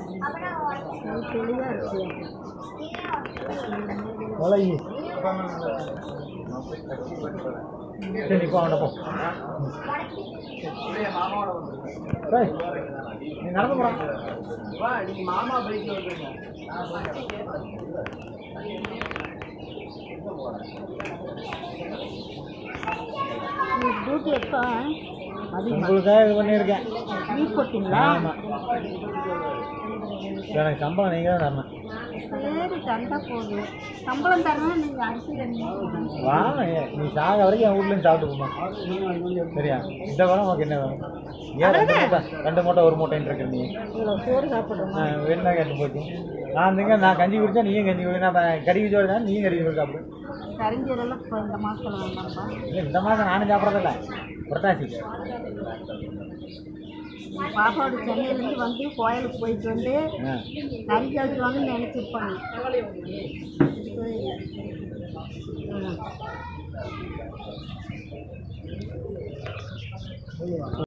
தெளிவாக இருக்கு உலகி சரி இப்போ அவன்கிட்ட போ டேய், நீ நடந்து போடா உங்களுக்கு டியூட்டி எப்போ அதிகமாக உங்களுக்காக இது பண்ணியிருக்கேன் லீவ் போட்டிங்களா ஆமாம் எனக்கு சம்பளம் நீங்கள் தான் தரணும் சரி தந்தா போகுது சம்பளம் தரணும் நீங்கள் அரிசி ரெண்டு வா நீ சாக வரைக்கும் என் வீட்லேருந்து சாப்பிட்டு போமா சரியா இந்த வாரம் உனக்கு என்ன வேணும் ஏன் ரெண்டு மூட்டை ரெண்டு மூட்டை ஒரு மூட்டைன்னு இருக்கிற நீ இவ்வளோ சோறு சாப்பிட்றோமா ஆ, வேணும்னா கேட்டு போச்சு நான் திங்க நான் கஞ்சி குடிச்சா நீயும் கஞ்சி குடி நான் இப்ப கறிக்கு சோறு தான் நீயும் கறிக்கு சோறு சாப்பிடு கரிஞ்சீரெல்லாம் இப்போ இந்த மாதத்தில் வேண்டாம்ப்பா இல்லை இந்த மாதம் நானும் சாப்பிட்றதில்ல புரட்டாசி என் பாப்பாவோட சென்னையிலேருந்து வந்து கோயிலுக்கு போயிட்டு வந்து ஆ கறி கழிச்சுவாங்கன்னு நினச்சிருப்பாங்க ம்